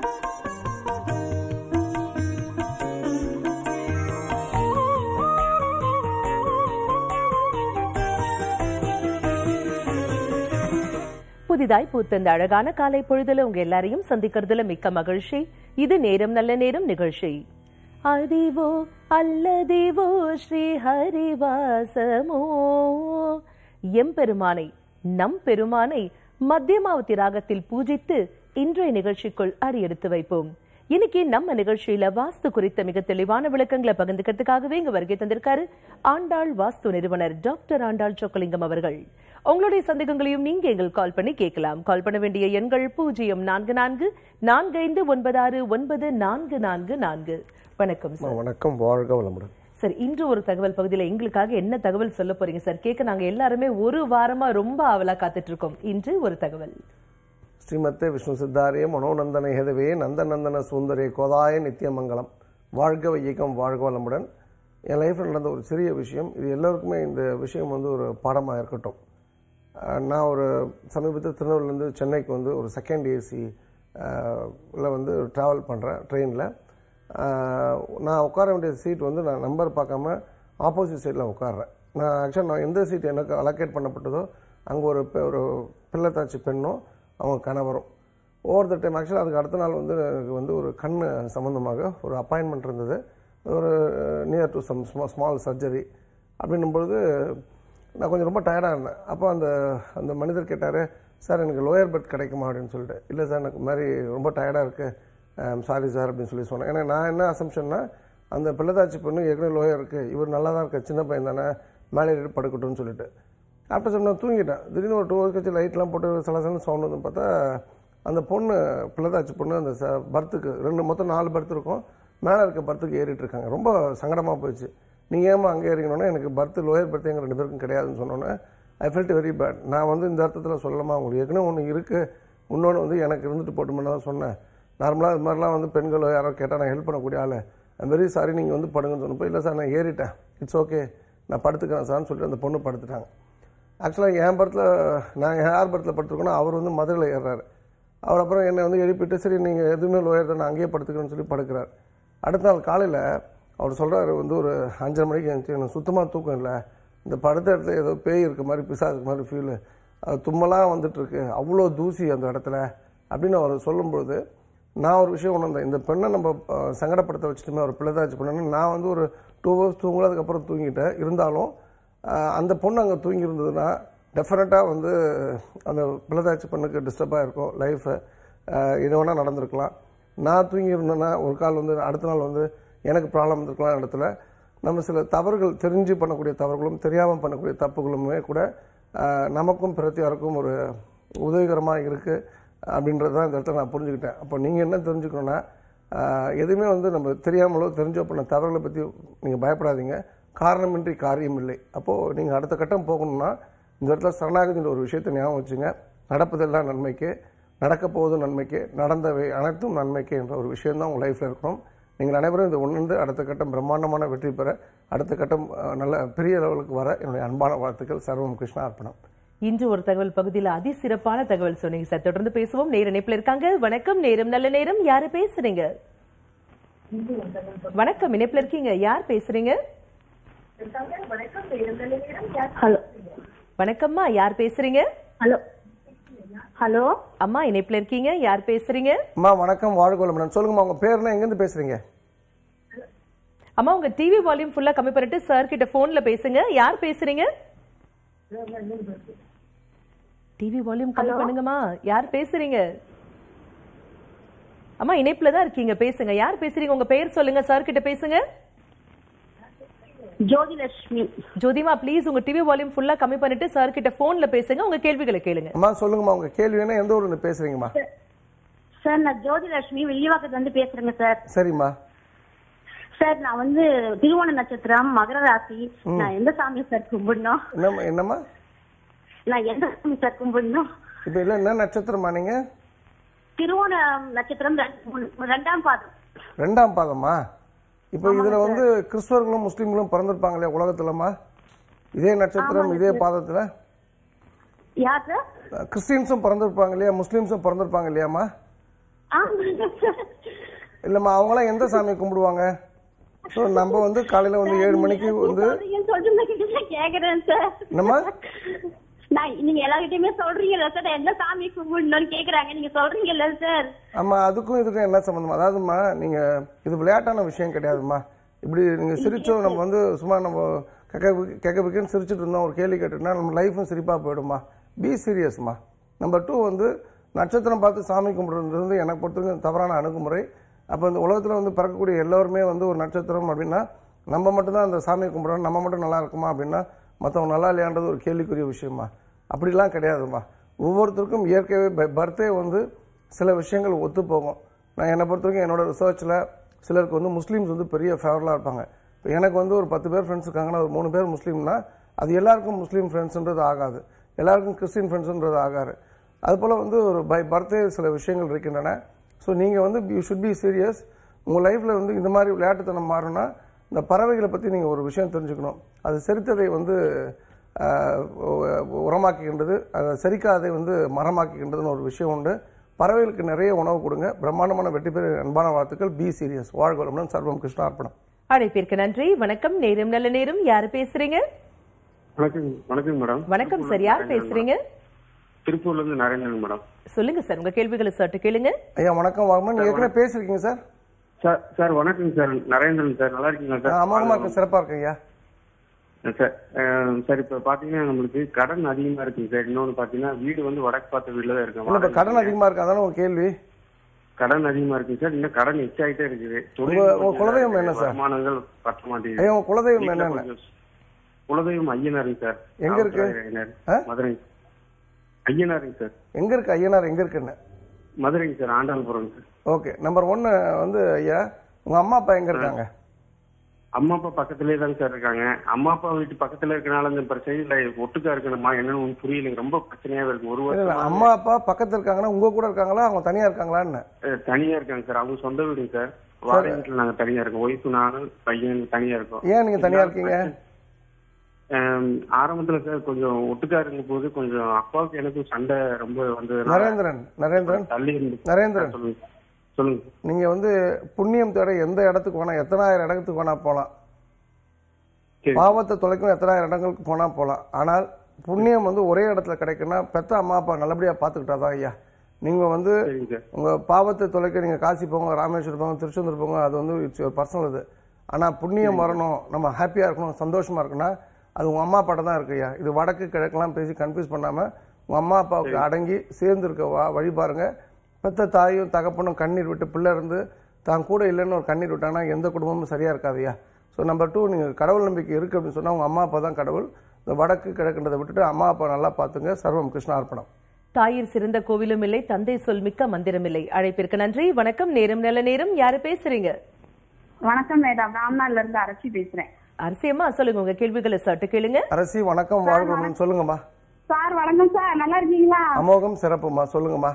புதிதாய் பூத்த இந்த அழகான காலை பொழுதுல உங்க எல்லாரையும் சந்திக்கிறதுல மிக்க மகிழ்ச்சி இது நேரம் நல்ல நேரம் நிகழ்ச்சி அதிவோ அல்லதிவோ ஸ்ரீ ஹரிவாசமோ எம்பெருமானை நம் பெருமானை மத்தியமாவதி ராகத்தில் பூஜித்து இன்றைய நிகழ்ச்சிக்குள் அடியெடுத்து வைப்போம் இன்னைக்கு நம்ம நிகழ்ச்சியில வாஸ்து குறித்த மிக தெளிவான விளக்கங்களை பகிர்ந்துக்கிறதுக்காகவே இங்க வருகை தந்திருக்காரு ஆண்டாள் வாஸ்து நிறுவனர் டாக்டர் ஆண்டாள் சொக்கலிங்கம் அவர்கள் உங்களுடைய சந்தேகங்களையும் நீங்க எங்கள் கால் பண்ணி கேட்கலாம் கால் பண்ண வேண்டிய எண்கள் பூஜ்ஜியம் நான்கு நான்கு நான்கு ஐந்து ஒன்பது ஆறு ஒன்பது நான்கு நான்கு நான்கு வணக்கம் சார் வணக்கம் வாழ்க வளமுடன் சார் இன்று ஒரு தகவல் பகுதியில எங்களுக்காக என்ன தகவல் சொல்ல போறீங்க சார் கேட்க நாங்க எல்லாருமே ஒரு வாரமா ரொம்ப ஆவலா காத்துட்டு இருக்கோம் இன்று ஒரு தகவல் ஸ்ரீமத்தே விஷ்ணு சித்தாரிய மனோநந்தன ஹேதவே நந்தநந்தன சுந்தரே கோதாய நித்தியமங்கலம் வாழ்க வையகம் வாழ்க வளமுடன் என் லைஃப்பில் நடந்த ஒரு சிறிய விஷயம் இது எல்லோருக்குமே இந்த விஷயம் வந்து ஒரு பாடமாக இருக்கட்டும் அஹ் நான் ஒரு சமீபத்தில் திருநெல்வேலியிலேருந்து சென்னைக்கு வந்து ஒரு செகண்ட் ஏசி ல வந்து ட்ராவல் பண்ணுறேன் ட்ரெயினில் நான் உட்கார வேண்டிய சீட் வந்து நான் நம்பர் பார்க்காம ஆப்போசிட் சைடில் உட்கார்றேன் நான் ஆக்சுவலாக நான் எந்த சீட் எனக்கு அலோகேட் பண்ணப்பட்டதோ அங்கே ஒரு பெ- ஒரு பிள்ளைத்தாச்சி பெண்ணும் அவங்க கணவரும் ஓவர் த டைம் ஆக்சுவலாக அதுக்கு அடுத்த நாள் வந்து எனக்கு வந்து ஒரு கண் சம்மந்தமாக ஒரு அப்பாயின்மெண்ட் இருந்தது ஒரு நியர் டு சம் ஸ்மா ஸ்மால் சர்ஜரி அப்படின்னும் பொழுது நான் கொஞ்சம் ரொம்ப டயர்டாக இருந்தேன் அப்போ அந்த அந்த மனிதர் கேட்டார் சார் எனக்கு லோயர் பெர்த் கிடைக்குமா அப்படின்னு சொல்லிட்டு இல்லை சார் எனக்கு இந்த மாதிரி ரொம்ப டயர்டாக இருக்குது சாரி சார் அப்படின்னு சொல்லி சொன்னேன் ஏன்னா நான் என்ன அசம்ஷன்னா அந்த பிள்ளைதாச்சி பொண்ணு ஏற்கனவே லோயர் இருக்குது இவர் நல்லா தான் இருக்க சின்ன பையன் தானே மேலே ஏறி படுக்கட்டும்னு சொல்லிட்டு ஆஃப்டர் சம் நான் தூங்கிட்டேன் திடீர்னு ஒரு டூ ஹவர்ஸ் கழிச்சு லைட்லாம் போட்டு சலசலன்னு சவுண்ட் வந்து பார்த்தா அந்த பொண்ணு பிள்ளைதாச்சி பொண்ணு அந்த ச பர்த்துக்கு ரெண்டு மொத்தம் நாலு பர்த் இருக்கும் மேலே இருக்க பர்த்துக்கு ஏறிட்டு இருக்காங்க ரொம்ப சங்கடமாக போயிடுச்சு நீங்கள் ஏமா அங்கே ஏறிக்கணும்னா எனக்கு பர்த் லோயர் பர்த் எங்கள் ரெண்டு பேருக்கும் கிடையாதுன்னு சொன்னோன்னே ஐ ஃபெல்ட் வெரி பேட் நான் வந்து இந்த அர்த்தத்தில் சொல்லலாமா உங்களுக்கு ஏற்கனவே ஒன்று இருக்குது இன்னொன்று வந்து எனக்கு இருந்துட்டு போட்டுமென்னு தான் சொன்னேன் நார்மலாக இது மாதிரிலாம் வந்து பெண்களோ யாரோ கேட்டால் நான் ஹெல்ப் பண்ணக்கூடிய ஆள் ஐம் வெரி சாரி நீங்கள் வந்து படுங்கன்னு சொன்னப்போ இல்லை சார் நான் ஏறிட்டேன் இட்ஸ் ஓகே நான் படுத்துக்கிறேன் சார்னு சொல்லிட்டு அந்த பொண்ணு படுத்துட்டாங்க ஆக்சுவலாக என் படத்தில் நான் யார் படத்தில் படுத்துருக்கோனோ அவர் வந்து மதுரையில் ஏறுறாரு அவர் அப்புறம் என்னை வந்து எழுப்பிட்டு சரி நீங்கள் எதுவுமே லோயர் தான் நான் அங்கேயே படுத்துக்கிறேன்னு சொல்லி படுக்கிறார் அடுத்த நாள் காலையில் அவர் சொல்கிறாரு வந்து ஒரு அஞ்சரை மணிக்கு எழுந்துச்சு எனக்கு சுத்தமாக தூக்கம் இல்லை இந்த படுத்த இடத்துல ஏதோ பேய் இருக்க மாதிரி பிசா இருக்க மாதிரி ஃபீலு அது தும்மலாம் வந்துட்டு இருக்கு அவ்வளோ தூசி அந்த இடத்துல அப்படின்னு அவர் சொல்லும்பொழுது நான் ஒரு விஷயம் உணர்ந்தேன் இந்த பெண்ணை நம்ம அஹ், சங்கடப்படுத்த வச்சுட்டுமே ஒரு பிள்ளைதாச்சு பண்ணணும் நான் வந்து ஒரு டூ ஹவர்ஸ் தூங்கல அதுக்கப்புறம் தூங்கிட்டேன் இருந்தாலும் ஆஹ் அந்த பொண்ணு அங்கே தூங்கி இருந்ததுன்னா டெஃபினட்டாக வந்து அந்த பிள்ளதாச்சி பொண்ணுக்கு டிஸ்டர்பாக இருக்கும் லைஃபு இது வேணால் நடந்திருக்கலாம் நான் தூங்கி இருந்தேன்னா ஒரு கால் வந்து அடுத்த நாள் வந்து எனக்கு ப்ராப்ளம் இருந்திருக்கலாம் இடத்துல நம்ம சில தவறுகள் தெரிஞ்சு பண்ணக்கூடிய தவறுகளும் தெரியாமல் பண்ணக்கூடிய தப்புகளுமே கூட ஆஹ் நமக்கும் பிரத்தியாருக்கும் ஒரு உதவிகரமாக இருக்குது அப்படின்றது தான் இந்த இடத்துல நான் புரிஞ்சுக்கிட்டேன் அப்போ நீங்கள் என்ன தெரிஞ்சுக்கணுன்னா ஆஹ் எதுவுமே வந்து நம்ம தெரியாமலோ தெரிஞ்சோ பண்ண தவறுகளை பற்றி நீங்கள் பயப்படாதீங்க காரணமின்றி காரியம் இல்லை அப்போது நீங்கள் அடுத்த கட்டம் போகணும்னா இந்த இடத்துல சரணாகதின்ற ஒரு விஷயத்தை ஞாபகம் வச்சுங்க நடப்பதெல்லாம் நன்மைக்கு நடக்க போவது நன்மைக்கு நடந்தவை அனைத்தும் நன்மைக்கு என்ற ஒரு விஷயம் தான் உங்கள் லைஃப்பில் இருக்கணும் நீங்கள் அனைவரும் இதை உணர்ந்து அடுத்த கட்டம் பிரம்மாண்டமான வெற்றி பெற அடுத்த கட்டம் ஆஹ், நல்ல பெரிய லெவலுக்கு வர என்னுடைய அன்பான வாழ்த்துக்கள் சர்வம் கிருஷ்ணா அர்ப்பணம் இன்று ஒரு தகவல் பகுதியில அதி சிறப்பான தகவல் சொன்னீங்க சார் தொடர்ந்து பேசுவோம் நேர இணைப்புல இருக்காங்க வணக்கம் நேரம் நல்ல நேரம் யாரு பேசுறீங்க வணக்கம் இணைப்புல இருக்கீங்க யார் பேசுறீங்க ஹலோ வணக்கம்மா யார் பேசுறீங்க ஹலோ ஹலோ அம்மா இணைப்புல இருக்கீங்க யார் பேசுறீங்க அம்மா வணக்கம் வாழ்க வளமுடன் சொல்லுங்கம்மா உங்கள் பேர்னா எங்கேருந்து பேசுகிறீங்க அம்மா உங்க டிவி வால்யூம் ஃபுல்லா கம்மி பண்ணிட்டு சார் கிட்ட போன்ல பேசுங்க யார் பேசுறீங்க டிவி வால்யூம் கம்மி பண்ணுங்கம்மா யார் பேசுறீங்க அம்மா இணைப்புல தான் இருக்கீங்க பேசுங்க யார் பேசுறீங்க உங்க பெயர் சொல்லுங்க சார் கிட்ட பேசுங்க ஜோதிலட்சுமி ஜோதிமா ப்ளீஸ் உங்க டிவி வால்யூம் ஃபுல்லா கம்மி பண்ணிட்டு சார் கிட்ட போன்ல பேசுங்க உங்க கேள்விகளை கேளுங்க அம்மா சொல்லுங்கம்மா உங்கள் கேள்வி என்ன எந்த ஊர்லேருந்து பேசுகிறீங்கம்மா சார் நான் ஜோதிலட்சுமி வில்லிவாக்கத்துல இருந்து பேசுறேங்க சார் சரிம்மா சார் நான் வந்து திருவோண நட்சத்திரம் மகர ராசி நான் எந்த சாமி சார் கும்பிடணும் என்னம்மா என்னம்மா நான் எந்த சாமி சார் கும்பிடணும் இப்போ இல்லை என்ன நட்சத்திரமா நீங்கள் திருவோண நட்சத்திரம் ரெண்டு- மூணு- ரெண்டாம் பாதம் ரெண்டாம் பாதமா இப்போ இதில் வந்து கிறிஸ்தவர்களும் முஸ்லீம்களும் பிறந்திருப்பாங்க இல்லையா உலகத்துலம்மா இதே நட்சத்திரம் இதே பாதத்தில் யார் சார் கிறிஸ்டின்ஸும் பிறந்திருப்பாங்க இல்லையா முஸ்லீம்ஸும் பிறந்திருப்பாங்க இல்லையாம்மா ஆமாங்க சார் இல்லைம்மா அவங்களாம் எந்த சாமி கும்பிடுவாங்க ஸோ நம்ம வந்து காலையில் வந்து ஏழு மணிக்கு வந்து சொல்றீங்கன்னு சொல்லிட்டு நான் கேக்குறேன் சார் என்னம்மா நான் நீங்க எல்லார்கிட்டயுமே சொல்றீங்கல்ல சார் என்ன சாமி கும்பிடணும்னு கேக்குறாங்க நீங்க சொல்றீங்கல்ல சார் ஆமாம் அதுக்கும் இதுக்கும் என்ன சம்மந்தம் அதாவதும்மா நீங்கள் இது விளையாட்டான விஷயம் கிடையாதும்மா இப்படி நீங்கள் சிரிச்சோம் நம்ம வந்து சும்மா நம்ம கக்க கக்க பிக்கன்னு சிரிச்சிட்டு இருந்தோம் ஒரு கேள்வி கேட்டுனா நம்ம லைஃப்பும் சிரிப்பாக போயிடுமா பி சீரியஸ்மா நம்பர் டூ வந்து நட்சத்திரம் பார்த்து சாமி கும்பிடுறது வந்து எனக்கு பொறுத்தவரைக்கும் தவறான அணுகுமுறை அப்போ இந்த உலகத்தில் வந்து பிறக்கக்கூடிய எல்லோருமே வந்து ஒரு நட்சத்திரம் அப்படின்னா நம்ம மட்டும்தான் அந்த சாமியை கும்பிட்றோம் நம்ம மட்டும் நல்லா இருக்குமா அப்படின்னா மற்றவங்க நல்லா இல்லையான்றது ஒரு கேள்விக்குரிய விஷயமா அப்படிலாம் கிடையாதும்மா ஒவ்வொருத்தருக்கும் இயற்கையாகவே பர்த்டே வந்து சில விஷயங்கள் ஒத்து போகும் நான் என்னை பொறுத்த வரைக்கும் என்னோட ரிசர்ச்சில் சிலருக்கு வந்து முஸ்லீம்ஸ் வந்து பெரிய ஃபேவரலாக இருப்பாங்க இப்போ எனக்கு வந்து ஒரு பத்து பேர் ஃப்ரெண்ட்ஸ் இருக்காங்கன்னா ஒரு மூணு பேர் முஸ்லீம்னா அது எல்லாருக்கும் முஸ்லீம் ஃப்ரெண்ட்ஸ்ன்றது ஆகாது எல்லாருக்கும் கிறிஸ்டின் ஃப்ரெண்ட்ஸ்ன்றது ஆகாது அதுபோல் வந்து ஒரு பை பர்த்டே சில விஷயங்கள் இருக்கின்றன ஸோ நீங்கள் வந்து யூ ஷுட் பி சீரியஸ் உங்கள் லைஃப்பில் வந்து இந்த மாதிரி விளையாட்டுத்தனம் மாறணும்னா இந்த பறவைகளை பற்றி நீங்கள் ஒரு விஷயம் தெரிஞ்சுக்கணும் அது செரித்ததை வந்து ஆஹ், உ- உரமாக்குகின்றது அதை செரிக்காததை வந்து மரமாக்குகின்றதுன்னு ஒரு விஷயம் உண்டு பறவைகளுக்கு நிறைய உணவு கொடுங்க பிரம்மாண்டமான வெற்றி பெற அன்பான வாழ்த்துக்கள் பி சீரியஸ் வாழ்க வளமுடன் சர்வம் கிருஷ்ணார்ப்பணம் அழைப்பிற்கு நன்றி வணக்கம் நேரம் நல்ல நேரம் யாரு பேசுறீங்க வணக்கம் வணக்கம் மேடம் வணக்கம் சார் யார் பேசுறீங்க திருப்பூர்ல இருந்து நரேந்திரன் மேடம் சொல்லுங்க சார் உங்க கேள்விகளை சற்று கேளுங்க ஐயா வணக்கம் வாங்கம்மா நீங்கள் ஏற்கனவே பேசியிருக்கீங்க சார் சார் சார் வணக்கம் சார் நரேந்திரன் சார் நல்லா இருக்கீங்களா சார் அமோகமாக இருக்க சிறப்பாக இருக்கேன் ஐயா சார் அஹ், சார் இப்ப பாத்தீங்கன்னா நம்மளுக்கு கடன் அதிகமா இருக்குங்க சார் இன்னொன்னு பாத்தீங்கன்னா வீடு வந்து வடக்கு பார்த்த வீடுல தான் இல்லை இப்போ இருக்கு கடன் அதிகமாக இருக்கு அதான உங்கள் கேள்வி கடன் அதிகமா இருக்குங்க சார் இன்னும் கடன் எச்சாயிட்டே இருக்குது உங்க- உங்க குலதெய்வம் என்ன சார்? வருமானங்கள் பத்த மாட்டேங்குது ஐயா உங்கள் குலதெய்வம் வீட்டுல என்னென்ன கொஞ்சம் குலதெய்வம் ஐயனாருங்க சார் எங்க இருக்கு? காவல்துறை ஐயனார் ஆ? மதுரை ஐயனாருங்க சார் எங்கே இருக்கு ஐயனார் எங்கே இருக்குன்னு மதுரைங்க sir Andalpuram sir okay number ஒன்று வந்து ஐயா உங்கள் அம்மா அப்பா எங்கே இருக்காங்க அம்மா அப்பா பக்கத்துலயே தாங்க சார் இருக்காங்க அம்மா அப்பா வீட்டு பக்கத்துல இருக்கனால இந்த பிரச்சனையில ஒட்டுக்கா இருக்கணுமா என்னன்னு ஒண்ணும் புரியலைங்க ரொம்ப பிரச்சனையாவே இருக்கு ஒரு இல்ல, இல்ல, வருஷம் அம்மா அப்பா பக்கத்துல இருக்காங்கன்னா உங்க கூட இருக்காங்களா அவங்க தனியா இருக்காங்களான்னு தனியா இருக்காங்க சார் அவங்க சொந்த வீடுங்க சார் வாடகை வீட்டுல நாங்க தனியா இருக்கோம் ஒய்ஃபு நானும் பையன் தனியா இருக்கோம் ஏன் நீங்க தனியா இருக்கீங்க ஆம், ஆரம்பத்துல சார் கொஞ்சம் ஒட்டுக்கா இருக்கும் போது கொஞ்சம் அப்பாவுக்கு எனக்கும் சண்டை ரொம்ப வந்து நரேந்திரன் நரேந்திரன் தள்ளி இருந்து நரேந்திரன் சொல்லுங்க சொல்லுங்க நீங்க வந்து புண்ணியம் தேட எந்த இடத்துக்கு வேணா எத்தனாயிரம் இடத்துக்கு வேணா போலாம் சரி. பாவத்தை தொலைக்கும் எத்தனாயிரம் இடங்களுக்கு போனா போலாம் ஆனால் புண்ணியம் வந்து ஒரே இடத்துல கிடைக்குன்னா பெத்த அம்மா அப்பா நல்லபடியா பாத்துக்கிட்டாதான் ஐயா நீங்க வந்து சரிங்க சார் உங்க பாவத்தை தொலைக்க நீங்க காசி போங்க ராமேஸ்வரம் போங்க திருச்செந்தூர் போங்க அது வந்து இட்ஸ் ஒரு பர்சனல் இது ஆனா புண்ணியம் வரணும் நம்ம ஹாப்பியா இருக்கணும் சந்தோஷமா இருக்கணும்னா அது உங்க அம்மா அப்பாட்ட தான் இருக்கு ஐயா இது வடக்கு கிழக்கெல்லாம் பேசி கன்ஃபியூஸ் பண்ணாம உங்க அம்மா அப்பாவுக்கு அடங்கி சேர்ந்து இருக்க வா- வழி பாருங்க பெத்த தாயும் தகப்பனும் கண்ணீர் விட்டு பிள்ளை இருந்து தான் கூட இல்லைன்னு ஒரு கண்ணீர் விட்டாங்கன்னா எந்த குடும்பமும் சரியா இருக்காதுயா ஸோ நம்பர் டூ நீங்க கடவுள் நம்பிக்கை இருக்கு அப்படின்னு சொன்னா உங்க அம்மா அப்பா தான் கடவுள் இந்த வடக்கு கிழக்குன்றதை விட்டுட்டு அம்மா அப்பா நல்லா பார்த்துங்க சர்வம் கிருஷ்ணார்ப்பணம் தாயிர் சிறந்த கோவிலும் இல்லை தந்தை சொல் மிக்க மந்திரம் இல்லை அழைப்பிற்கு நன்றி வணக்கம் நேரம் நல்ல நேரம் யாரு பேசுறீங்க வணக்கம் மேடம் ராம்நாள்ல இருந்து அரசி பேசுறேன் அரசியம்மா சொல்லுங்க உங்க கேள்விகளை சற்று கேளுங்க அரசி வணக்கம் வாழ்க்கணும் சொல்லுங்கம்மா சார் வணக்கம் சார் நல்லா இருக்கீங்களா அமோகம் சிறப்புமா சொல்லுங்கம்மா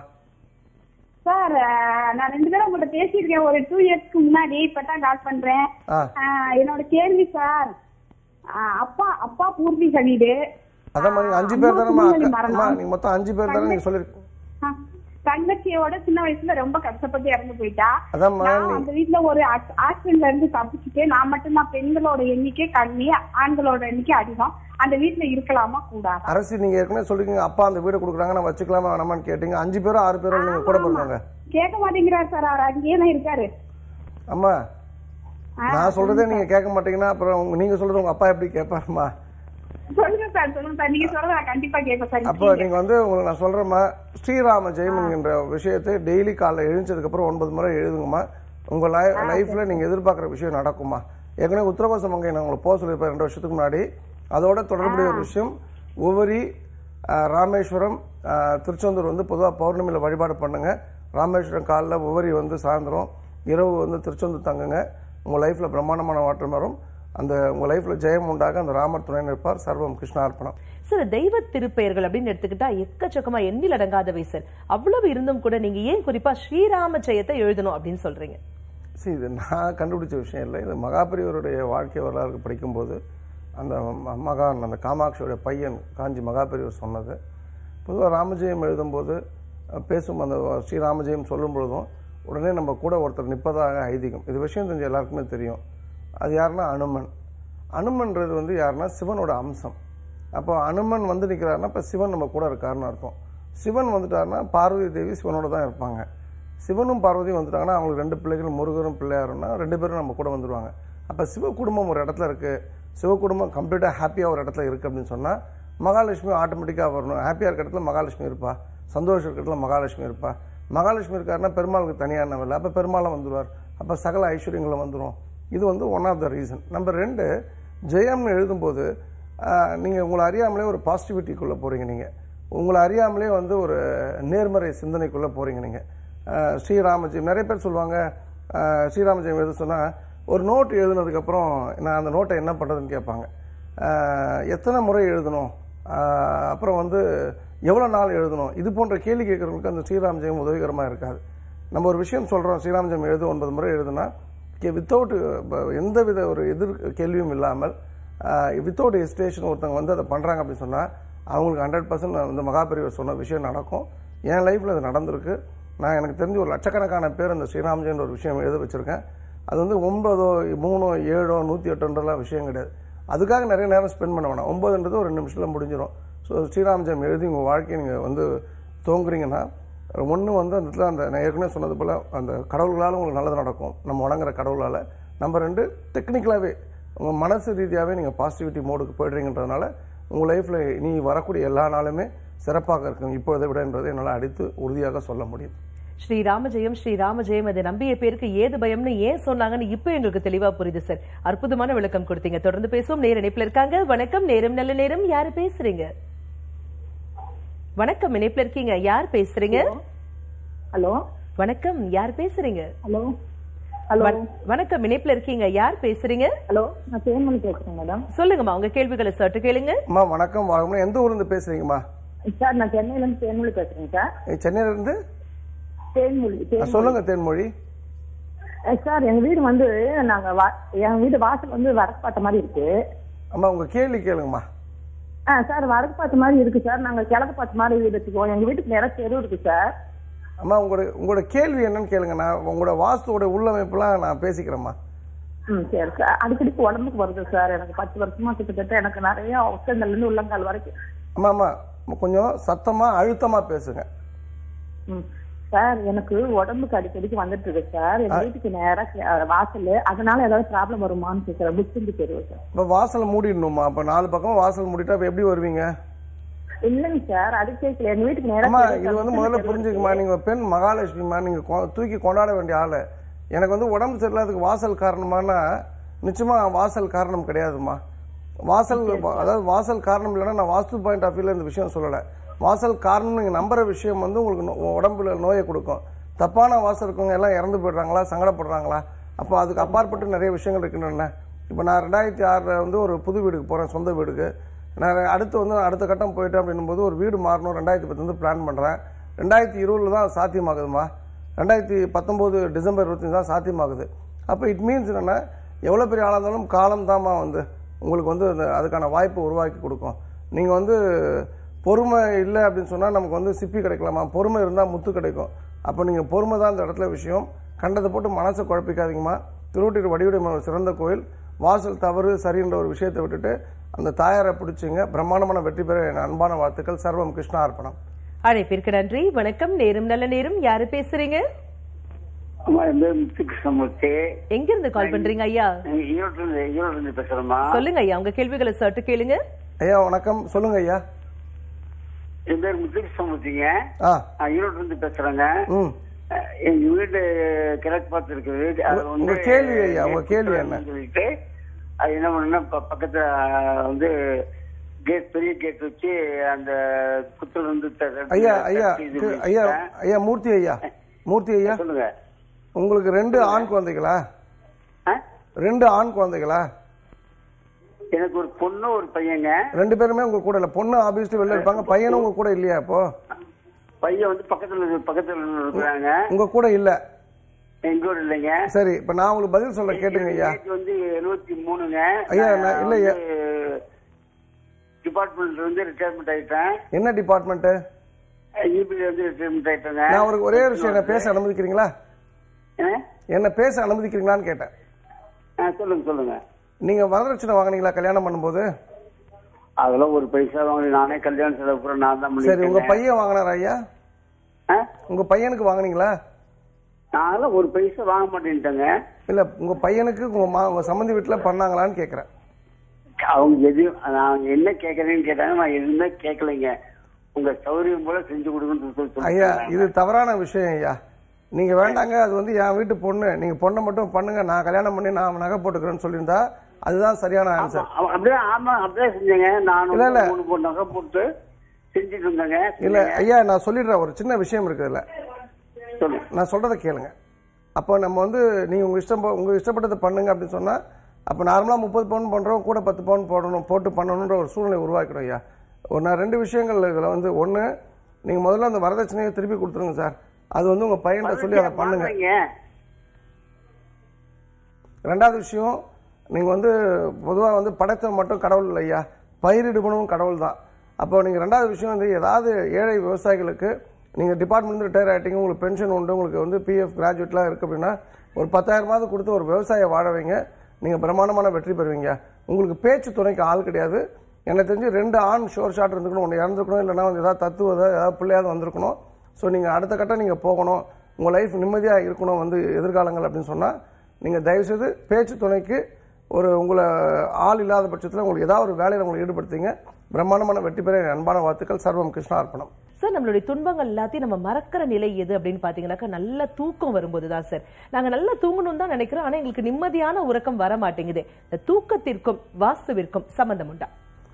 சார் அஹ், நான் ரெண்டு பேரும் உங்கள்கிட்ட பேசியிருக்கேன் ஒரு டூ இயர்ஸ்க்கு முன்னாடி இப்பதான் கால் பண்றேன் ஆ அஹ், என்னோட கேள்வி சார் அஹ், அப்பா அப்பா பூர்வீக வீடு அதான் நீங்க அஞ்சு அம்மா பேர் தானம்மா திருநெல்வேலி அக்கா- மரணம். அம்மா, நீங்க மொத்தம் அஞ்சு பேர் தானே நீங்க சொல்லிருக்கீங்க அஹ், தங்கச்சியோட சின்ன வயசுல ரொம்ப கஷ்டப்பட்டு இறந்து போயிட்டா அதாம்மா நான் நீ அந்த வீட்ல ஒரு ஆக்சிடென்ட்ல இருந்து தப்பிச்சுட்டு நான் மட்டும்தான் பெண்களோட எண்ணிக்கை கம்மி ஆண்களோட எண்ணிக்கை அதிகம் அந்த வீட்ல இருக்கலாமா கூடாதா அரசு நீங்க ஏற்கனவே சொல்லிருக்கீங்க அப்பா அந்த வீடு கொடுக்குறாங்க நான் வச்சுக்கலாமா வேணாமான்னு கேட்டீங்க அஞ்சு பேரும் ஆறு பேரும் நீங்க கூட பிறந்தாங்க கேட்க மாட்டேங்கிறார் சார் அவர் அங்கேயே தான் இருக்காரு அம்மா ஆ, நான் சொல்றதே நீங்க கேட்க மாட்டீங்கன்னா அப்புறம் உங்க- நீங்க சொல்றது உங்க அப்பா எப்படி கேட்பாருமா சொல்லுங்க சார் சொல்லுங்க சார் நீங்க சொல்றத நான் கண்டிப்பா கேட்பேன் சார் அப்போ நீங்க வந்து உங்களுக்கு நான் சொல்றேம்மா ஸ்ரீராம ஜெயம் என்கின்ற விஷயத்தை டெய்லி காலைல எழுந்ததுக்கு அப்புறம் ஒன்பது முறை எழுதுங்கம்மா உங்க லைஃப்ல நீங்க எதிர்பார்க்குற விஷயம் நடக்குமா ஏற்கனவே உத்தரகோச மங்கை நான் உங்களுக்கு போக சொல்லியிருப்பேன் ரெண்டு வருஷத்துக்கு முன்னாடி அதோட தொடர்புடைய ஒரு விஷயம் ஒவ்வொரு ராமேஸ்வரம் ஆஹ், திருச்செந்தூர் வந்து பொதுவாக பௌர்ணமியில் வழிபாடு பண்ணுங்க ராமேஸ்வரம் காலைல ஒவ்வொரு வந்து சாயந்தரம் இரவு வந்து திருச்செந்தூர் தங்குங்க உங்க லைஃப்ல பிரம்மாண்டமான மாற்றம் வரும் அந்த உங்க லைஃப்ல ஜெயம் உண்டாக அந்த ராமர் துணை நிற்பார் சர்வம் கிருஷ்ணார்ப்பணம் சார் தெய்வ திருப்பெயர்கள் அப்படின்னு எடுத்துக்கிட்டா எக்கச்சக்கமா எண்ணில் அடங்காதவை சார் அவ்வளவு இருந்தும் கூட நீங்க ஏன் குறிப்பா ஸ்ரீராம ஜெயத்தை எழுதணும் அப்படின்னு சொல்றீங்க சரி இது நான் கண்டுபிடிச்ச விஷயம் இல்லை இது மகாபெரியவருடைய வாழ்க்கை வரலாறு படிக்கும்போது அந்த ம- மகான் அந்த காமாட்சியோட பையன் காஞ்சி மகாபெரியவர் சொன்னது பொதுவாக ராமஜெயம் எழுதும்போது அஹ், பேசும் அந்த ஸ்ரீராமஜெயம் சொல்லும் பொழுதும் உடனே நம்ம கூட ஒருத்தர் நிற்பதாக ஐதீகம் இது விஷயம் தெரிஞ்ச எல்லாருக்குமே தெரியும் அது யாருன்னா அனுமன் அனுமன்றது வந்து யாருன்னா சிவனோட அம்சம் அப்போ அனுமன் வந்து நிற்கிறாருன்னா இப்போ சிவன் நம்ம கூட இருக்காருன்னு அர்த்தம் சிவன் வந்துட்டாருன்னா பார்வதி தேவி சிவனோட தான் இருப்பாங்க சிவனும் பார்வதியும் வந்துட்டாங்கன்னா அவங்களுக்கு ரெண்டு பிள்ளைகள் முருகரும் பிள்ளையாருன்னா ரெண்டு பேரும் நம்ம கூட வந்துடுவாங்க அப்போ சிவ குடும்பம் ஒரு இடத்துல இருக்குது சிவ குடும்பம் கம்ப்ளீட்டாக ஹாப்பியாக ஒரு இடத்துல இருக்குது அப்படின்னு சொன்னால் மகாலட்சுமி ஆட்டோமேட்டிக்காக வரணும் ஹாப்பியாக இருக்க இடத்துல மகாலட்சுமி இருப்பா சந்தோஷம் இருக்க இடத்துல மகாலட்சுமி இருப்பா மகாலட்சுமி இருக்காருன்னா பெருமாளுக்கு தனியான வேலை அப்போ பெருமாளும் வந்துடுவார் அப்போ சகல ஐஸ்வர்யங்களும் வந்துடும் இது வந்து one of the reason number ரெண்டு ஜெயம்னு எழுதும்போது நீங்கள் உங்களை அறியாமலே ஒரு பாசிட்டிவிட்டிக்குள்ளே போகிறீங்க நீங்கள் உங்களை அறியாமலே வந்து ஒரு நேர்மறை சிந்தனைக்குள்ளே போகிறீங்க நீங்கள் ஸ்ரீராமஜெயம் நிறைய பேர் சொல்லுவாங்க அஹ், ஸ்ரீராமஜெயம் எழுத சொன்னால் ஒரு நோட் எழுதுனதுக்கப்புறம் நான் அந்த நோட்டை என்ன பண்ணுறதுன்னு கேட்பாங்க அஹ், எத்தனை முறை எழுதணும் அஹ், அப்புறம் வந்து எவ்வளோ நாள் எழுதணும் இது போன்ற கேள்வி கேட்குறவங்களுக்கு அந்த ஸ்ரீராமஜெயம் உதவிகரமாக இருக்காது நம்ம ஒரு விஷயம் சொல்கிறோம் ஸ்ரீராமஜெயம் எழுது ஒன்பது முறை எழுதுனா வித்தவுட் எந்த வித ஒரு எதிர் கேள்வியும் இல்லாமல் வித்தவுட் ஹெசிடேஷன் ஒருத்தவங்க வந்து அதை பண்ணுறாங்க அப்படின்னு சொன்னால் அவங்களுக்கு ஹண்ட்ரட் பர்சன்ட் வந்து மகாபெரியவர் சொன்ன விஷயம் நடக்கும் என் லைஃப்பில் அது நடந்திருக்கு நான் எனக்கு தெரிஞ்ச ஒரு லட்சக்கணக்கான பேர் அந்த ஸ்ரீராமஜெயன்ற ஒரு விஷயம் எழுத வச்சுருக்கேன் அது வந்து ஒன்பதோ மூணோ ஏழோ நூற்றி எட்டுன்றலாம் விஷயம் கிடையாது அதுக்காக நிறைய நேரம் ஸ்பெண்ட் பண்ண வேணாம் ஒன்பதுன்றது ஒரு ரெண்டு நிமிஷத்தில் முடிஞ்சிடும் ஸோ ஸ்ரீராமஜெயம் எழுதி உங்கள் வாழ்க்கையை நீங்கள் வந்து தோங்குறீங்கன்னா ஒன்று வந்து அந்த இடத்துல அந்த நான் ஏற்கனவே சொன்னது போல் அந்த கடவுள்களால் உங்களுக்கு நல்லது நடக்கும் நம்ம வணங்குற கடவுளால் நம்பர் ரெண்டு டெக்னிக்கலாகவே உங்கள் மனசு ரீதியாகவே நீங்கள் பாசிட்டிவிட்டி மோடுக்கு போய்ட்றீங்கன்றதுனால உங்கள் லைஃப்பில் இனி வரக்கூடிய எல்லா நாளுமே சிறப்பாக இருக்கும் இப்பொழுதை விட என்பதை என்னால் அடித்து உறுதியாக சொல்ல முடியும் ஸ்ரீ ராமஜெயம் ஸ்ரீ ராமஜெயம் அதை நம்பிய பேருக்கு ஏது பயம்னு ஏன் சொன்னாங்கன்னு இப்போ எங்களுக்கு தெளிவா புரியுது சார் அற்புதமான விளக்கம் கொடுத்தீங்க தொடர்ந்து பேசுவோம் நேர இணைப்புல இருக்காங்க வணக்கம் நேரம் நல்ல நேரம் யாரு பேசுறீங்க வணக்கம் இணைப்புல இருக்கீங்க யார் பேசுறீங்க ஹலோ வணக்கம் யார் பேசுறீங்க ஹலோ ஹலோ வண- வணக்கம் இணைப்புல இருக்கீங்க யார் பேசுறீங்க ஹலோ நான் தேன்மொழி பேசுறேன் மேடம் சொல்லுங்கம்மா உங்க கேள்விகளை சற்று கேளுங்க அம்மா வணக்கம் வாழ்க்கை எந்த ஊர்லேருந்து பேசுகிறீங்கம்மா சார் நான் சென்னையில இருந்து தேன்மொழி பேசுறேன் சார் சென்னையிலேருந்து தேன்மொழி தேன்- சொல்லுங்கள் தேன்மொழி அஹ் சார் எங்க வீடு வந்து நாங்க வா- என் வீடு வாசல் வந்து வடக்கு பார்த்த மாதிரி இருக்கு அம்மா உங்கள் கேள்வி கேளுங்கம்மா ஆ சார் வடக்கு பார்த்த மாதிரி இருக்கு சார் நாங்க கிழக்கு பார்த்த மாதிரி வீடு வச்சுக்குவோம் எங்க வீட்டுக்கு நேரா தெரு இருக்கு சார் அம்மா உங்களோட உங்களோட கேள்வி என்னன்னு கேளுங்க நான் உங்களோட வாஸ்துவோட உள்ளமைப்புலாம் நான் பேசிக்கிறேம்மா ம் சரி சார் அடிக்கடி உடம்புக்கு வருது சார் எனக்கு பத்து வருஷமா கிட்டத்தட்ட எனக்கு நிறைய உச்சந்தல்ல இருந்து உள்ளங்கால் வரைக்கும் அம்மா அம்மா கொஞ்சம் சத்தமாக அழுத்தமாக பேசுங்க ம் சார் எனக்கு உடம்புக்கு அடிக்கடிக்கு வந்துட்டு இருக்கு சார் எங்க வீட்டுக்கு நேரா கி- வாசல் அதனால ஏதாவது ப்ராப்ளம் வருமான்னு கேட்கிறேன் புஷ்டிஞ்சு தெருவு சார் இப்போ வாசலை மூடிடணுமா அப்போ நாலு பக்கம் வாசல் மூடிட்டா அப்போ எப்படி வருவீங்க இல்லைங்க சார் அது கேட்கல எங்க வீட்டுக்கு நேரா அம்மா தெரு இது சார். வந்து முதல்ல புரிஞ்சுக்குமா நீங்கள் பெண் மகாலட்சுமிமா நீங்கள் கொ- தூக்கி கொண்டாட வேண்டிய ஆள் எனக்கு வந்து உடம்பு சரியில்லாததுக்கு வாசல் காரணமானா நிச்சயமா வாசல் காரணம் கிடையாதும்மா வாசல் அதாவது வாசல் காரணம் இல்லைன்னா நான் வாஸ்து பாயிண்ட் ஆஃப் வியூல இந்த விஷயம் சொல்லலை வாசல் காரணம் நீங்கள் நம்புற விஷயம் வந்து உங்களுக்கு நோ- உடம்புல நோயை கொடுக்கும் தப்பான வாசல் இருக்கவங்க எல்லாம் இறந்து போயிடுறாங்களா சங்கடப்படுறாங்களா அப்போ அதுக்கு அப்பாற்பட்டு நிறைய விஷயங்கள் இருக்கின்றன இப்போ நான் ரெண்டாயிரத்தி ஆறில் வந்து ஒரு புது வீடுக்கு போகிறேன் சொந்த வீடுக்கு நான் அடுத்து வந்து அடுத்த கட்டம் போயிட்டேன் அப்படின்னும் போது ஒரு வீடு மாறணும் ரெண்டாயிரத்தி பத்து வந்து பிளான் பண்ணுறேன் ரெண்டாயிரத்தி இருபதுல தான் சாத்தியமாகுதுமா ரெண்டாயிரத்தி பத்தொம்போது டிசம்பர் இருபத்தஞ்சு தான் சாத்தியமாகுது அப்போ இட் மீன்ஸ் என்னென்னா எவ்வளோ பெரிய ஆளாக இருந்தாலும் காலம் தாம்மா வந்து உங்களுக்கு வந்து அந்த அதுக்கான வாய்ப்பை உருவாக்கி கொடுக்கும் நீங்கள் வந்து பொறுமை இல்லை அப்படின்னு சொன்னால் நமக்கு வந்து சிப்பி கிடைக்கலாமா பொறுமை இருந்தால் முத்து கிடைக்கும் அப்போ நீங்கள் பொறுமை தான் அந்த இடத்துல விஷயம் கண்டதை போட்டு மனசை குழப்பிக்காதீங்கம்மா திருவொட்டியூர் வடிவுடைய ஒரு சிறந்த கோயில் வாசல் தவறு சரின்ற ஒரு விஷயத்தை விட்டுட்டு அந்த தாயாரை பிடிச்சிங்க பிரம்மாண்டமான வெற்றி பெற என் அன்பான வாழ்த்துக்கள் சர்வம் கிருஷ்ணா அர்ப்பணம் அழைப்பிற்கு நன்றி வணக்கம் நேரம் நல்ல நேரம் யாரு பேசுறீங்க அம்மா என் பேர் முத்துகிருஷ்ணமூர்த்தி எங்க இருந்து கால் பண்றீங்க ஐயா ஈரோட்ல இருந்து ஈரோட்ல இருந்து பேசுறேம்மா சொல்லுங்க ஐயா உங்க கேள்விகளை சற்று கேளுங்க ஐயா வணக்கம் சொல்லுங்க ஐயா என் பேர் முத்துகிருஷ்ணமூர்த்திங்க ஆ நான் ஈரோட்ல இருந்து பேசுறேங்க ம் அஹ் எங்க வீடு கிழக்கு பார்த்து இருக்குது அது உங்க- வந்து உங்க கேள்வி ஐயா, உங்க கேள்வி என்ன? சொல்லிட்டு அது என்ன பண்ணுன்னா ப- பக்கத்துல அஹ், வந்து கேட் பெரிய கேட் வச்சு அந்த குத்துல இருந்து த- ஐயா ஐயா தட்டி இது கு- ஐயா பண்ணிட்டேன். ஐயா மூர்த்தி ஐயா மூர்த்தி ஐயா சொல்லுங்க உங்களுக்கு ரெண்டு ஆண் குழந்தைகளா ஆ? ரெண்டு ஆண் குழந்தைகளா எனக்கு ஒரு பொண்ணு ஒரு பையங்க ரெண்டு பேருமே உங்க கூட இல்ல பொண்ணு ஆபீஸ்ல வெளில இருப்பாங்க பையனும் உங்க கூட இல்லையா இப்போ பையன் வந்து பக்கத்துல இருக்கு- பக்கத்துல இருக்கிறாங்க உங்க கூட இல்ல எங்க ஊர் இல்லைங்க சரி இப்ப நான் உங்களுக்கு பதில் சொல்ல கேட்டுங்க ஐயா ஏஜ் வந்து எழுபத்தி மூணுங்க ஐயா, நான் இல்ல ஐயா. டிபார்ட்மெண்ட்ல இருந்து ரிட்டையர்மெண்ட் ஆயிட்டேன் என்ன டிபார்ட்மெண்ட் இபில இருந்து ரிட்டையர்மெண்ட் ஆயிட்டேங்க நான் ஒரு ஒரே ஒரு விஷயம் என்ன பேச அனுமதிக்கிறீங்களா என்ன என்ன பேச அனுமதிக்கிறீங்களான்னு கேட்டேன் ஆ, சொல்லுங்க சொல்லுங்க நீங்க வரதட்சணை வாங்குனீங்களா கல்யாணம் பண்ணும்போது அதெல்லாம் ஒரு பைசா வாங்கி நானே கல்யாணம் செலவு கூட நான் தான் சரி உங்க பண்ணிருக்கேன் பையன் வாங்கினாரா ஐயா ஆ? உங்க பையனுக்கு வாங்குனீங்களா நான்லாம் ஒரு பைசா வாங்க மாட்டேன்ட்டேங்க இல்ல உங்க பையனுக்கு உங்க மா உங்க சம்மந்தி வீட்டுல பண்ணாங்களான்னு கேக்குறேன் அவங்க எதையும் நான் என்ன கேட்கறேன்னு கேட்டாங்க நான் எதுவுமே கேட்கலைங்க உங்க சௌகரியம் போல செஞ்சு கொடுங்கன்னு சொல்லி சொல்லி ஐயா சொன்னாங்க. இது தவறான விஷயம் ஐயா நீங்க வேண்டாங்க அது வந்து என் வீட்டு பொண்ணு நீங்க பொண்ணை மட்டும் பண்ணுங்க நான் கல்யாணம் பண்ணி நான் நகை போட்டுக்கிறேன்னு சொல்லியிருந்தா அதுதான் சரியான ஆன்சர் ஆமா, அப்படியே ஆமா அப்படியே செஞ்சேங்க நான் இல்ல, இல்ல. மூணு மூணு நகை போட்டு செஞ்சுட்டு இருந்தேங்க இல்ல ஐயா நான் சொல்லிடுறேன் ஒரு சின்ன விஷயம் இருக்குதுல்ல சொல்லுங்க நான் சொல்றதை கேளுங்க அப்போ நம்ம வந்து நீங்க உங்க இஷ்டம் போ- உங்க இஷ்டப்பட்டதை பண்ணுங்க அப்படின்னு சொன்னா அப்போ நார்மலா முப்பது பவுன் பண்றோம் கூட பத்து பவுன் போடணும் போட்டு பண்ணணுன்ற ஒரு சூழ்நிலை உருவாக்கிடும் ஐயா ஒரு நான் ரெண்டு விஷயங்கள் இதுல வந்து ஒண்ணு நீங்க முதல்ல அந்த வரதட்சணையை திருப்பி கொடுத்துருங்க சார் அது வந்து உங்க பையன்கிட்ட சொல்லி அதை பண்ணுங்க வாங்குறீங்க. ரெண்டாவது விஷயம் நீங்க வந்து பொதுவா வந்து படைத்தவன் மட்டும் கடவுள் இல்லை ஐயா பயிரிடுபவனும் கடவுள் தான் அப்போ நீங்க ரெண்டாவது விஷயம் வந்து ஏதாவது ஏழை விவசாயிகளுக்கு நீங்க டிபார்ட்மெண்ட் ரிட்டையர் ஆயிட்டீங்க உங்களுக்கு பென்ஷன் உண்டு உங்களுக்கு வந்து பிஎஃப் கிராஜுவேட்லாம் இருக்கு அப்படின்னா ஒரு பத்தாயிரமாவது கொடுத்து ஒரு விவசாய வாழ வைங்க நீங்க பிரமாண்டமான வெற்றி பெறுவீங்க உங்களுக்கு பேச்சு துணைக்கு ஆள் கிடையாது எனக்கு தெரிஞ்சு ரெண்டு ஆண் ஷோர் ஷாட் இருந்துக்கணும் ஒன்று இறந்துருக்கணும் இல்லைன்னா வந்து ஏதாவது தத்துவதை ஏதாவது பிள்ளையாவது வந்திருக்கணும் ஸோ நீங்கள் அடுத்த கட்டம் நீங்கள் போகணும் உங்கள் லைஃப் நிம்மதியாக இருக்கணும் வந்து எதிர்காலங்கள் அப்படின்னு சொன்னால் நீங்கள் தயவுசெய்து பேச்சு துணைக்கு ஒரு உங்களை ஆள் இல்லாத பட்சத்தில் உங்களுக்கு ஏதாவது ஒரு வேலையில் உங்களை ஈடுபடுத்திங்க பிரம்மாண்டமான வெற்றி பெற என் அன்பான வாழ்த்துக்கள் சர்வம் கிருஷ்ணா அர்ப்பணம் சார் நம்மளுடைய துன்பங்கள் எல்லாத்தையும் நம்ம மறக்கிற நிலை எது அப்படின்னு பாத்தீங்கன்னாக்கா நல்ல தூக்கம் வரும்போது தான் சார் நாங்க நல்லா தூங்கணும் தான் நினைக்கிறோம் ஆனா எங்களுக்கு நிம்மதியான உறக்கம் வர மாட்டேங்குது இந்த தூக்கத்திற்கும் வாஸ்துவிற்கும் சம்பந்தம் உண்டா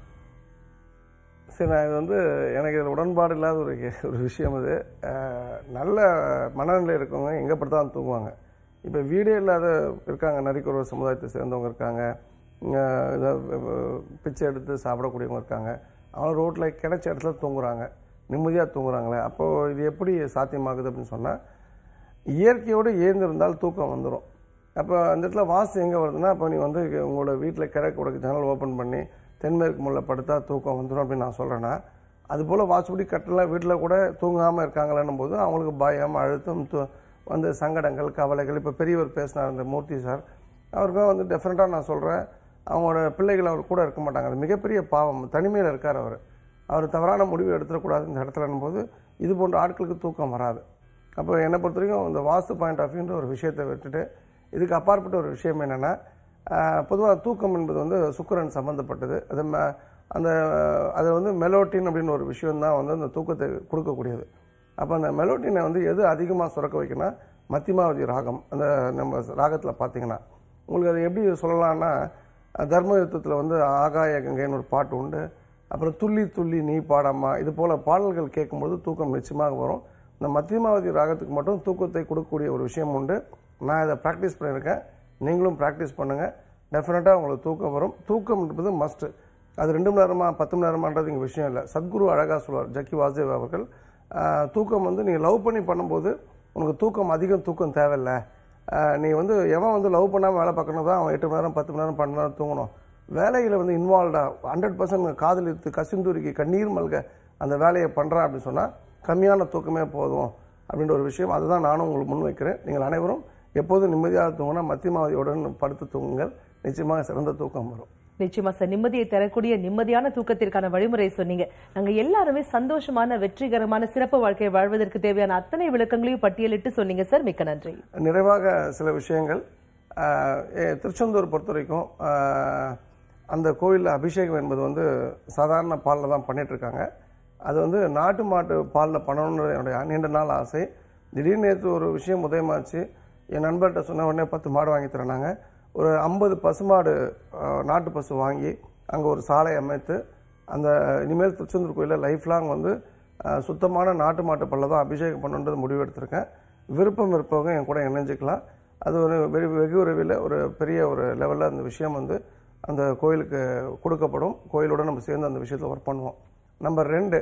சரி நான் இது வந்து எனக்கு இதில் உடன்பாடு இல்லாத ஒரு ஒரு விஷயம் இது அஹ், நல்ல மனநிலை இருக்கவங்க எங்கே படுத்தாலும் தூங்குவாங்க இப்போ வீடே இல்லாத இருக்காங்க நரிக்குறவர் சமுதாயத்தை சேர்ந்தவங்க இருக்காங்க அஹ், இத, அஹ், பிச்சை எடுத்து சாப்பிடக்கூடியவங்க இருக்காங்க அவங்க ரோட்டில் கிடைச்ச இடத்துல தூங்குறாங்க நிம்மதியாக தூங்குறாங்களே அப்போது இது எப்படி சாத்தியமாகுது அப்படின்னு சொன்னால் இயற்கையோடு ஏந்திருந்தால் தூக்கம் வந்துடும் அப்போ அந்த இடத்துல வாசு எங்கே வருதுன்னா அப்போ நீ வந்து உங்களோட வீட்டில் கிழக்கு உடக்கு ஜன்னல் ஓப்பன் பண்ணி தென்மேற்கு முள்ள படுத்தா தூக்கம் வந்துடும் அப்படின்னு நான் சொல்கிறேன்னா அதுபோல் வாசுபடி கட்டலாம் வீட்டில் கூட தூங்காமல் இருக்காங்களேன்னும் போது அவங்களுக்கு பயம் அழுத்தம் து- வந்து சங்கடங்கள் கவலைகள் இப்போ பெரியவர் பேசினார் இந்த மூர்த்தி சார் அவருக்கும் வந்து டெஃபினட்டாக நான் சொல்கிறேன் அவங்களோட பிள்ளைகள் அவர் கூட இருக்க மாட்டாங்க அது மிகப்பெரிய பாவம் தனிமையில் இருக்கார் அவர் அவர் தவறான முடிவு எடுத்துடக்கூடாது இந்த இடத்துலன்னும் போது இது போன்ற ஆட்களுக்கு தூக்கம் வராது அப்போ என்னை பொறுத்த வரைக்கும் இந்த வாஸ்து பாயிண்ட் ஆஃப் வியூன்ற ஒரு விஷயத்தை விட்டுட்டு இதுக்கு அப்பாற்பட்ட ஒரு விஷயம் என்னென்னா பொதுவாக தூக்கம் என்பது வந்து சுக்கிரன் சம்மந்தப்பட்டது அது ம- அந்த அது வந்து மெலோட்டின் அப்படின்னு ஒரு விஷயம் தான் வந்து அந்த தூக்கத்தை கொடுக்கக்கூடியது அப்போ அந்த மெலோட்டினை வந்து எது அதிகமாக சுரக்க வைக்கணும் மத்தியமாவதி ராகம் அந்த நம்ம ராகத்தில் பார்த்தீங்கன்னா உங்களுக்கு அது எப்படி சொல்லலாம்னா தர்ம யுத்தத்தில் வந்து ஆகாய கங்கைன்னு ஒரு பாட்டு உண்டு அப்புறம் துள்ளி துள்ளி நீ பாடம்மா இது போல பாடல்கள் கேட்கும்போது தூக்கம் நிச்சயமாக வரும் இந்த மத்தியமாவதி ராகத்துக்கு மட்டும் தூக்கத்தை கொடுக்கக்கூடிய ஒரு விஷயம் உண்டு நான் இதை ப்ராக்டிஸ் பண்ணியிருக்கேன் நீங்களும் ப்ராக்டிஸ் பண்ணுங்கள் டெஃபினட்டாக உங்களுக்கு தூக்கம் வரும் தூக்கம் என்பது மஸ்ட்டு அது ரெண்டு மணி நேரமா பத்து மணி நேரமான்றது இங்கே விஷயம் இல்லை சத்குரு அழகாக சொல்வார் ஜக்கி வாசுதேவ் அவர்கள் ஆஹ், தூக்கம் வந்து நீ லவ் பண்ணி பண்ணும்போது உனக்கு தூக்கம் அதிகம் தூக்கம் தேவையில்லை ஆஹ், நீ வந்து எவன் வந்து லவ் பண்ணாமல் வேலை பார்க்கணும் தான் அவன் எட்டு மணி நேரம் பத்து மணி நேரம் பன்னெண்டு மணி நேரம் தூங்கணும் வேலையில் வந்து இன்வால்வ்டாக ஹண்ட்ரட் பர்சன்ட் காதலித்து கசிந்துருக்கி கண்ணீர் மல்க அந்த வேலையை பண்ணுறான் அப்படின்னு சொன்னால் கம்மியான தூக்கமே போதும் அப்படின்ற ஒரு விஷயம் அதுதான் நானும் உங்களுக்கு முன் வைக்கிறேன் நீங்கள் அனைவரும் எப்போதும் நிம்மதியாக தூங்கினா மத்தியமாவதியுடன் படுத்து தூங்குங்கள் நிச்சயமாக சிறந்த தூக்கம் வரும் நிச்சயமா சார் நிம்மதியை தரக்கூடிய நிம்மதியான தூக்கத்திற்கான வழிமுறை சொன்னீங்க நாங்க எல்லாருமே சந்தோஷமான வெற்றிகரமான சிறப்பு வாழ்க்கையை வாழ்வதற்கு தேவையான அத்தனை விளக்கங்களையும் பட்டியலிட்டு சொன்னீங்க சார் மிக்க நன்றி நிறைவாக சில விஷயங்கள் ஆஹ், எ- திருச்செந்தூர் பொறுத்த வரைக்கும் ஆஹ், அந்த கோயிலில் அபிஷேகம் என்பது வந்து சாதாரண பாலில் தான் பண்ணிட்டு இருக்காங்க அது வந்து நாட்டு மாட்டு பாலில் பண்ணணுன்றது என்னுடைய நீண்ட நாள் ஆசை திடீர்னு நேற்று ஒரு விஷயம் உதயமாச்சு என் நண்பர்கிட்ட சொன்ன உடனே பத்து மாடு வாங்கி தரேனாங்க ஒரு ஐம்பது பசுமாடு ஆஹ், நாட்டு பசு வாங்கி அங்கே ஒரு சாலை அமைத்து அந்த இனிமேல் திருச்செந்தூர் கோயிலில் லைஃப் லாங் வந்து ஆஹ், சுத்தமான நாட்டு மாட்டு பல்ல தான் அபிஷேகம் பண்ணணுன்றது முடிவு எடுத்திருக்கேன் விருப்பம் இருப்பவங்க என் கூட இணைஞ்சிக்கலாம் அது ஒரு வெகு வெகு விரைவில் ஒரு பெரிய ஒரு லெவலில் அந்த விஷயம் வந்து அந்த கோயிலுக்கு கொடுக்கப்படும் கோயிலோட நம்ம சேர்ந்து அந்த விஷயத்தில் ஒர்க் பண்ணுவோம் நம்பர் ரெண்டு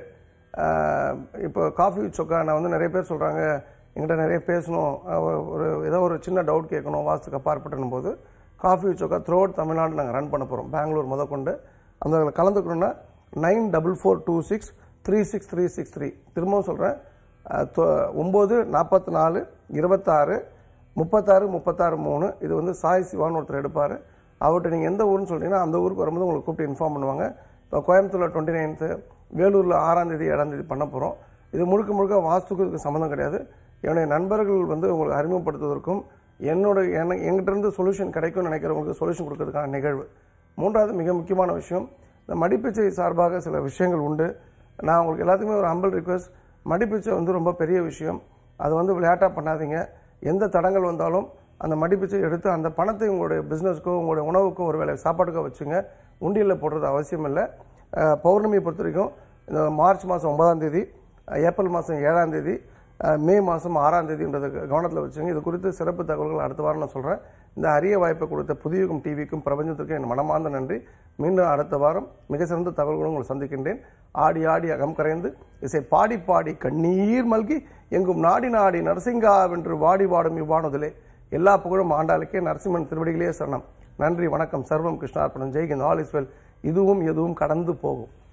ஆஹ், இப்போ காஃபி சொக்கா நான் வந்து நிறைய பேர் சொல்கிறாங்க என்கிட்ட நிறைய பேசணும் ஆஹ், ஒரு ஏதோ ஒரு சின்ன டவுட் கேட்கணும் வாஸ்துக்கு அப்பாற்பட்டனும் போது காஃபி சொக்கா த்ரூ அவுட் தமிழ்நாடு நாங்கள் ரன் பண்ண போகிறோம் பெங்களூர் முதற்கொண்டு அந்த அதில் கலந்துக்கணுன்னா nine double four two six three six three six three திரும்பவும் சொல்கிறேன் ஒம்பது நாற்பத்தி நாலு இருபத்தாறு முப்பத்தாறு முப்பத்தாறு மூணு இது வந்து சாய் சிவான்னு ஒருத்தர் எடுப்பார் அவர்கிட்ட நீங்கள் எந்த ஊர்னு சொல்லிட்டீங்கன்னா அந்த ஊருக்கு வரும்போது உங்களுக்கு கூப்பிட்டு இன்ஃபார்ம் பண்ணுவாங்க இப்போ கோயம்புத்தூரில் டுவெண்ட்டி நைன்த்து வேலூரில் ஆறாம் தேதி ஏழாம் தேதி பண்ண போகிறோம் இது முழுக்க முழுக்க வாஸ்துக்கு இதுக்கு சம்மந்தம் கிடையாது என்னுடைய நண்பர்கள் வந்து உங்களுக்கு அறிமுகப்படுத்துவதற்கும் என்னோட எனக்கு எங்கிட்ட இருந்து சொல்யூஷன் கிடைக்கும்னு நினைக்கிறவங்களுக்கு சொல்யூஷன் கொடுக்கறதுக்கான நிகழ்வு மூன்றாவது மிக முக்கியமான விஷயம் இந்த மடிப்பிச்சை சார்பாக சில விஷயங்கள் உண்டு நான் உங்களுக்கு எல்லாத்துக்குமே ஒரு ஹம்பிள் ரிக்வெஸ்ட் மடிப்பிச்சை வந்து ரொம்ப பெரிய விஷயம் அது வந்து விளையாட்டாக பண்ணாதீங்க எந்த தடங்கள் வந்தாலும் அந்த மடிப்பிச்சை எடுத்து அந்த பணத்தை உங்களுடைய பிஸ்னஸ்க்கோ உங்களுடைய உணவுக்கோ ஒரு வேளை சாப்பாட்டுக்கோ வச்சுங்க உண்டியலில் போடுறது அவசியம் இல்லை அஹ், பௌர்ணமியை பொறுத்த வரைக்கும் இந்த மார்ச் மாதம் ஒன்பதாம் தேதி அஹ், ஏப்ரல் மாதம் ஏழாம் தேதி அஹ், மே மாதம் ஆறாம் தேதின்றதை கவனத்தில் வச்சுங்க இது குறித்து சிறப்பு தகவல்கள் அடுத்த வாரம் நான் சொல்கிறேன் இந்த அரிய வாய்ப்பை கொடுத்த புதியுகம் டிவிக்கும் பிரபஞ்சத்திற்கும் என் மனமார்ந்த நன்றி மீண்டும் அடுத்த வாரம் மிக சிறந்த தகவல்களும் உங்களை சந்திக்கின்றேன் ஆடி ஆடி அகம் கரைந்து இசை பாடி பாடி கண்ணீர் மல்கி எங்கும் நாடி நாடி நரசிங்கா வென்று வாடி வாடும் இவ்வாணுதலே எல்லா புகழும் ஆண்டாளுக்கே நரசிம்மன் திருவடிகளே சரணம் நன்றி வணக்கம் சர்வம் கிருஷ்ணார்ப்பணம் ஜெய்கிந்த் ஆல் இஸ் வெல் இதுவும் எதுவும் கடந்து போகும்